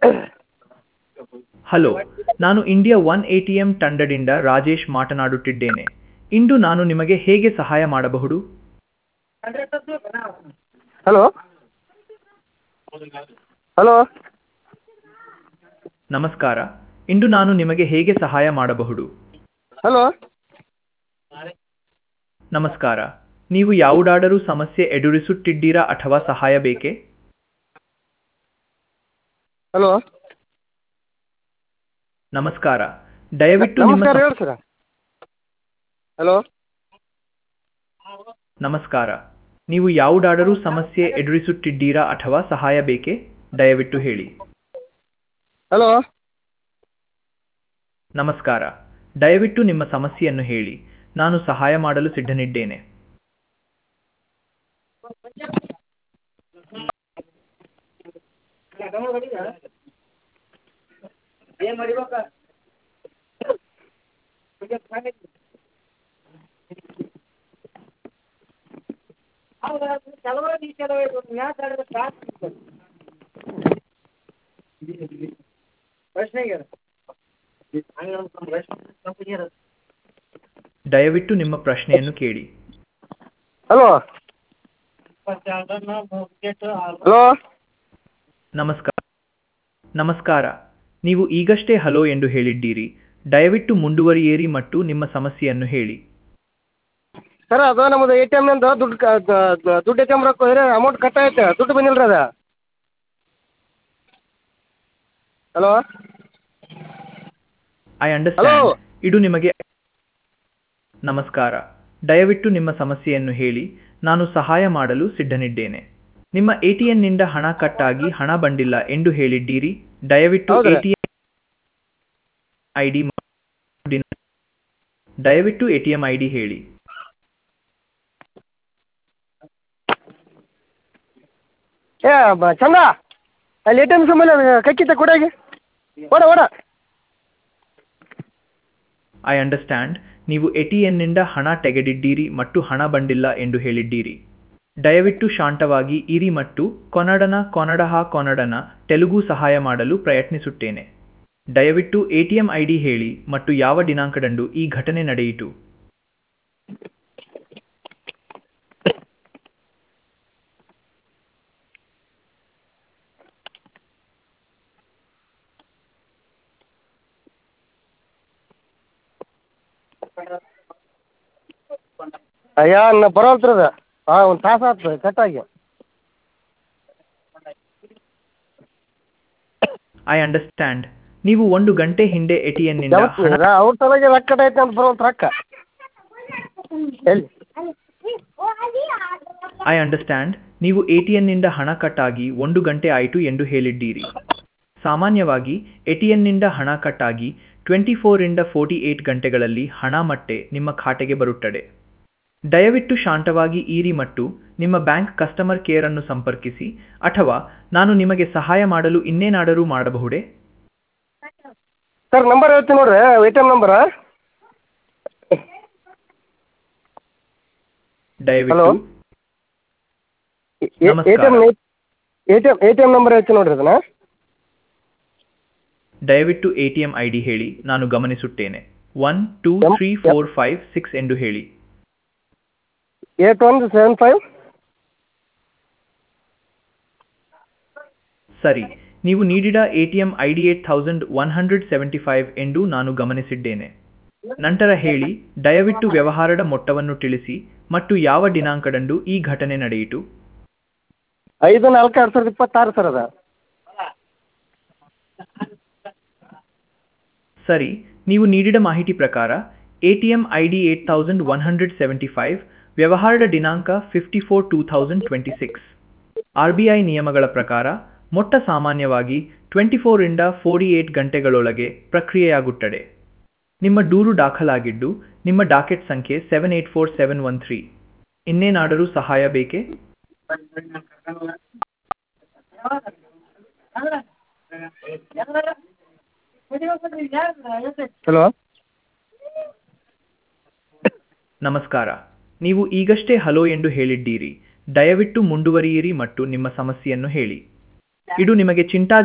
Hello ನಾನು India one A T M ತಂಡದಿಂದ ರಾಜೇಶ್ ಮಾತನಾಡುತ್ತಿದ್ದೇನೆ ಇಂದು ನಾನು ನಿಮಗೆ ಹೇಗೆ ಸಹಾಯ ಮಾಡಬಹುದು ಹಲೋ ಹಲೋ ನಮಸ್ಕಾರ ಇಂದು ನಾನು ನಿಮಗೆ ಹೇಗೆ ಸಹಾಯ ಮಾಡಬಹುದು ಹಲೋ ನಮಸ್ಕಾರ ನೀವು ಯಾವುದಾದರೂ ಸಮಸ್ಯೆ ಎದುರಿಸುತ್ತಿದ್ದೀರಾ ಅಥವಾ ಸಹಾಯ ಬೇಕೇ ಹಲೋ ನಮಸ್ಕಾರ ದಯವಿಟ್ಟು ನಿಮ್ಮ ನಮಸ್ಕಾರ ಸಮ- ಹೇಳಿ ಸರ ಹಲೋ ನಮಸ್ಕಾರ ನೀವು ಯಾವುದಾದರೂ ಸಮಸ್ಯೆ ಎದುರಿಸುತ್ತಿದ್ದೀರಾ ಅಥವಾ ಸಹಾಯ ಬೇಕೇ ದಯವಿಟ್ಟು ಹೇಳಿ ಹಲೋ ನಮಸ್ಕಾರ ದಯವಿಟ್ಟು ನಿಮ್ಮ ಸಮಸ್ಯೆಯನ್ನು ಹೇಳಿ ನಾನು ಸಹಾಯ ಮಾಡಲು ಸಿದ್ಧನಿದ್ದೇನೆ ದಯವಿಟ್ಟು ನಿಮ್ಮ ಪ್ರಶ್ನೆಯನ್ನು ಕೇಳಿ ಹಲೋ ಹಲೋ ನಮಸ್ಕಾರ ನಮಸ್ಕಾರ ನೀವು ಈಗಷ್ಟೇ ಹಲೋ ಎಂದು ಹೇಳಿದ್ದೀರಿ ದಯವಿಟ್ಟು ಮುಂದುವರಿಯಿರಿ ಮತ್ತು ನಿಮ್ಮ ಸಮಸ್ಯೆಯನ್ನು ಹೇಳಿ ಸರ್ ಅದು ನಮ್ಮದು ಎ ಟಿ ಎಮ್ನಿಂದ ದುಡ್ಡು ಕ ದ- ದ- ದುಡ್ಡು ಎ ಟಿ ಎಮ್ ರೊಕ್ಕ ಹೋದ್ರೆ ಅಮೌಂಟ್ ಕಟ್ ಆಗೈತೆ ದುಡ್ಡು ಬಂದಿಲ್ಲ ರೀ ಅದು ಹಲೋ ಐ ಅಂಡರ್ಸ್ಟ್ಯಾಂಡ್ Hello. ಇದು ನಿಮಗೆ ನಮಸ್ಕಾರ ದಯವಿಟ್ಟು ನಿಮ್ಮ ಸಮಸ್ಯೆಯನ್ನು ಹೇಳಿ ನಾನು ಸಹಾಯ ಮಾಡಲು ಸಿದ್ಧನಿದ್ದೇನೆ ನಿಮ್ಮ ಎಟಿಎನ್ನಿಂದ ಹಣ ಕಟ್ ಆಗಿ ಹಣ ಬಂದಿಲ್ಲ ಎಂದು ಹೇಳಿದ್ದೀರಿ ದಯವಿಟ್ಟು ಹೌದ್ರಿ. ಎಟಿಎಂ ಐಡಿ ದಯವಿಟ್ಟು ಎಟಿಎಂ ಐಡಿ ಹೇಳಿ ಏ ಬ ಚಂದ ಅಲ್ಲಿ ಎ ಟಿ ಎಮ್ ಸಂಬಂಧ ಕಕ್ಕಿತ್ತ ಕೊಡಾಗಿ ಓಡ ಓಡ ಐ ಅಂಡರ್ಸ್ಟ್ಯಾಂಡ್ ನೀವು ಎಟಿಎನ್ನಿಂದ ಹಣ ತೆಗೆದಿದ್ದೀರಿ ಮತ್ತು ಹಣ ಬಂದಿಲ್ಲ ಎಂದು ಹೇಳಿದ್ದೀರಿ ದಯವಿಟ್ಟು ಶಾಂತವಾಗಿ ಇರಿ ಮತ್ತು ಕೊನಡನ ಕೊನಡಹ ಕೊನಡನ ತೆಲುಗು ಸಹಾಯ ಮಾಡಲು ಪ್ರಯತ್ನಿಸುತ್ತೇನೆ ದಯವಿಟ್ಟು ಎಟಿಎಂ ಐಡಿ ಹೇಳಿ ಮತ್ತು ಯಾವ ದಿನಾಂಕದಂದು ಈ ಘಟನೆ ನಡೆಯಿತು ಅಯ್ಯ ನಾ ಬರೋಲ್ತ್ರಿ ಅದು ಹಾಂ ಒಂದು ತಾಸು ಆಯ್ತು ಕಟ್ಟಾಗಿ ಐ ಅಂಡರ್ಸ್ಟ್ಯಾಂಡ್ ನೀವು ಒಂದು ಗಂಟೆ ಹಿಂದೆ ಎಟಿಎನ್ನಿಂದ ಯಾವತ್ತು ಹಣ ಅವ್ರ ಸಲುವಾಗಿ ರೊಕ್ಕ ಕಟ್ಟೈತೆ ಅಂತ ಬರೋಲ್ತು ರೊಕ್ಕ ಎಲ್ಲಿ ಐ ಅಂಡರ್ಸ್ಟ್ಯಾಂಡ್ ನೀವು ಎಟಿಎನ್ನಿಂದ ಹಣ ಕಟ್ ಆಗಿ ಒಂದು ಗಂಟೆ ಆಯಿತು ಎಂದು ಹೇಳಿದ್ದೀರಿ ಸಾಮಾನ್ಯವಾಗಿ ಎಟಿಎನ್ನಿಂದ ಹಣ ಕಟ್ ಆಗಿ ಟ್ವೆಂಟಿ ಫೋರಿಂದ ಫೋರ್ಟಿ ಏಟ್ ಗಂಟೆಗಳಲ್ಲಿ ಹಣ ಮತ್ತೆ ನಿಮ್ಮ ಖಾತೆಗೆ ಬರುತ್ತದೆ ದಯವಿಟ್ಟು ಶಾಂತವಾಗಿ ಇರಿ ಮತ್ತು ನಿಮ್ಮ ಬ್ಯಾಂಕ್ ಕಸ್ಟಮರ್ ಕೇರ್ ಅನ್ನು ಸಂಪರ್ಕಿಸಿ ಅಥವಾ ನಾನು ನಿಮಗೆ ಸಹಾಯ ಮಾಡಲು ಇನ್ನೇನಾದರೂ ಮಾಡಬಹುದೇ ಸರ್ ನಂಬರ್ ಹೇಳ್ತೀನಿ ನೋಡ್ರಿ ಎ ಟಿ ಎಮ್ ನಂಬರ್ ದಯವಿಟ್ಟು A T M A T M A T M number ಹೇಳ್ತೀನಿ ನೋಡ್ರಿ ಅದನ್ನ ದಯವಿಟ್ಟು ಎಟಿಎಂ ಐಡಿ ಹೇಳಿ ನಾನು ಗಮನಿಸುತ್ತೇನೆ ಒನ್ ಟೂ ಎಂ- ತ್ರೀ ಫೋರ್ ಫೈವ್ ಸಿಕ್ಸ್ ಎಂದು ಹೇಳಿ ಏಟ್ ಒನ್ ಸೆವೆನ್ ಫೈವ್ ಸರಿ ನೀವು ನೀಡಿದ ATM ID eight thousand one hundred seventy five ಎಂದು ನಾನು ಗಮನಿಸಿದ್ದೇನೆ ನಂತರ ಹೇಳಿ ದಯವಿಟ್ಟು ವ್ಯವಹಾರದ ಮೊತ್ತವನ್ನು ತಿಳಿಸಿ ಮತ್ತು ಯಾವ ದಿನಾಂಕದಂದು ಈ ಘಟನೆ ನಡೆಯಿತು ಐದು ನಾಲ್ಕು ಎರಡು ಸಾವಿರದ ಇಪ್ಪತ್ತಾರು ಸರ್ ಅದು ಸರಿ ನೀವು ನೀಡಿದ ಮಾಹಿತಿ ಪ್ರಕಾರ ATM ID eight thousand one hundred seventy five ವ್ಯವಹಾರದ ದಿನಾಂಕ fifty four two thousand twenty six R B I ನಿಯಮಗಳ ಪ್ರಕಾರ ಮೊಟ್ಟ ಸಾಮಾನ್ಯವಾಗಿ ಟ್ವೆಂಟಿ ಫೋರಿಂದ ಫೋರ್ಟಿ ಏಟ್ ಗಂಟೆಗಳೊಳಗೆ ಪ್ರಕ್ರಿಯೆಯಾಗುತ್ತದೆ ನಿಮ್ಮ ದೂರು ದಾಖಲಾಗಿದ್ದು ನಿಮ್ಮ ಡಾಕೆಟ್ ಸಂಖ್ಯೆ seven eight four seven one three ಇನ್ನೇನಾದರೂ ಸಹಾಯ ಬೇಕೇ ಹಲೋ ನಮಸ್ಕಾರ ನೀವು ಈಗಷ್ಟೇ ಹಲೋ ಎಂದು ಹೇಳಿದ್ದೀರಿ ದಯವಿಟ್ಟು ಮುಂದುವರಿಯಿರಿ ಮತ್ತು ನಿಮ್ಮ ಸಮಸ್ಯೆಯನ್ನು ಹೇಳಿ ಇದು ನಿಮಗೆ ಚಿಂತಾ